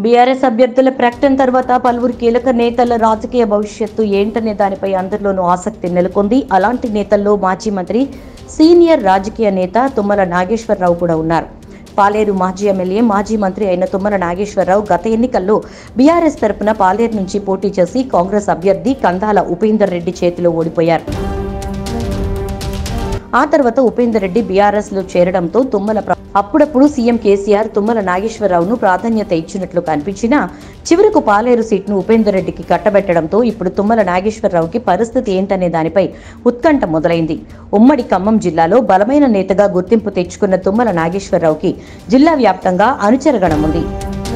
BRS అభ్యర్థుల ప్రకటన తర్వాత పలువురు కీలక నేతల రాజకీయ భవిష్యత్తు ఏంటనే దానిపై అందరిలోనూ ఆసక్తి నెలకొంది అలాంటి నేతల్లో మాజీ మంత్రి సీనియర్ రాజకీయ నేత తుమ్మల నాగేశ్వరరావు కూడా ఉన్నారు పాలేరు మాజీ ఎమ్మెల్యే మాజీ మంత్రి అయిన తుమ్మల నాగేశ్వరరావు గత ఎన్నికల్లో బీఆర్ఎస్ తరపున పాలేరు నుంచి పోటీ చేసి కాంగ్రెస్ అభ్యర్థి కందాల ఉపేందర్ రెడ్డి చేతిలో ఓడిపోయారు ఆ తర్వాత ఉపేందర్ రెడ్డి బీఆర్ఎస్ లో చేరడంతో తుమ్మల ప్ర- అప్పుడప్పుడు సీఎం కేసీఆర్ తుమ్మల నాగేశ్వరరావును ప్రాధాన్యత ఇచ్చినట్లు కనిపించినా చివరకు పాలేరు సీట్ను ఉపేందర్ రెడ్డికి కట్టబెట్టడంతో ఇప్పుడు తుమ్మల నాగేశ్వరరావుకి పరిస్థితి ఏంటనే దానిపై ఉత్కంఠ మొదలైంది ఉమ్మడి ఖమ్మం జిల్లాలో బలమైన నేతగా గుర్తింపు తెచ్చుకున్న తుమ్మల నాగేశ్వరరావుకి జిల్లా వ్యాప్తంగా అనుచరగణం ఉంది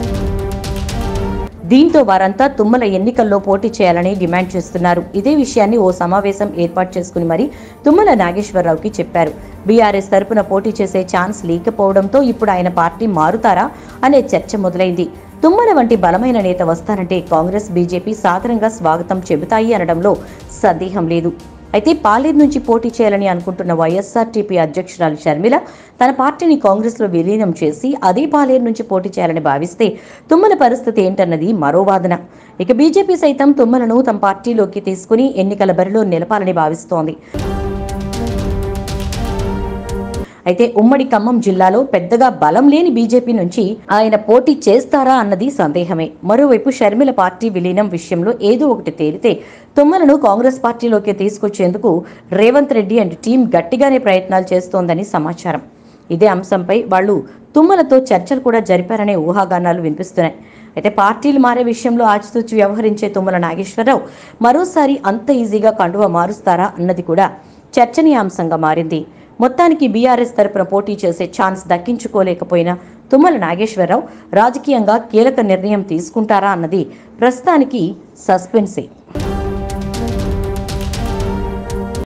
దీంతో వారంతా తుమ్మల ఎన్నికల్లో పోటీ చేయాలని డిమాండ్ చేస్తున్నారు ఇదే విషయాన్ని ఓ సమావేశం ఏర్పాటు చేసుకుని మరి తుమ్మల నాగేశ్వరరావుకి చెప్పారు బీఆర్ఎస్ తరపున పోటీ చేసే ఛాన్స్ లేకపోవడంతో ఇప్పుడు ఆయన పార్టీ మారుతారా అనే చర్చ మొదలైంది తుమ్మల వంటి బలమైన నేత వస్తారంటే కాంగ్రెస్ బీజేపీ సాధారణంగా స్వాగతం చెబుతాయి అనడంలో సందేహం లేదు అయితే పాలేరు నుంచి పోటీ చేయాలని అనుకుంటున్న వైఎస్ఆర్టీపీ అధ్యక్షురాలు షర్మిల తన పార్టీని కాంగ్రెస్లో విలీనం చేసి అదే పాలేరు నుంచి పోటీ చేయాలని భావిస్తే తుమ్మల పరిస్థితి ఏంటన్నది మరో వాదన ఇక బీజేపీ సైతం తుమ్మలను తమ పార్టీలోకి తీసుకుని ఎన్నికల బరిలో నిలపాలని భావిస్తోంది అయితే ఉమ్మడి ఖమ్మం జిల్లాలో పెద్దగా బలం లేని బీజేపీ నుంచి ఆయన పోటీ చేస్తారా అన్నది సందేహమే మరోవైపు షర్మిల పార్టీ విలీనం విషయంలో ఏదో ఒకటి తేలితే తుమ్మలను కాంగ్రెస్ పార్టీలోకి తీసుకొచ్చేందుకు రేవంత్ రెడ్డి అండ్ టీం గట్టిగానే ప్రయత్నాలు చేస్తోందని సమాచారం ఇదే అంశంపై వాళ్ళు తుమ్మలతో చర్చలు కూడా జరిపారనే ఊహాగానాలు వినిపిస్తున్నాయి అయితే పార్టీలు మారే విషయంలో ఆచితూచి వ్యవహరించే తుమ్మల నాగేశ్వరరావు మరోసారి అంత ఈజీగా కండువ మారుస్తారా అన్నది కూడా చర్చనీయాంశంగా మారింది మొత్తానికి బీఆర్ఎస్ తరపున పోటీ చేసే ఛాన్స్ దక్కించుకోలేకపోయిన తుమ్మల నాగేశ్వరరావు రాజకీయంగా కీలక నిర్ణయం తీసుకుంటారా అన్నది ప్రస్తుతానికి సస్పెన్సే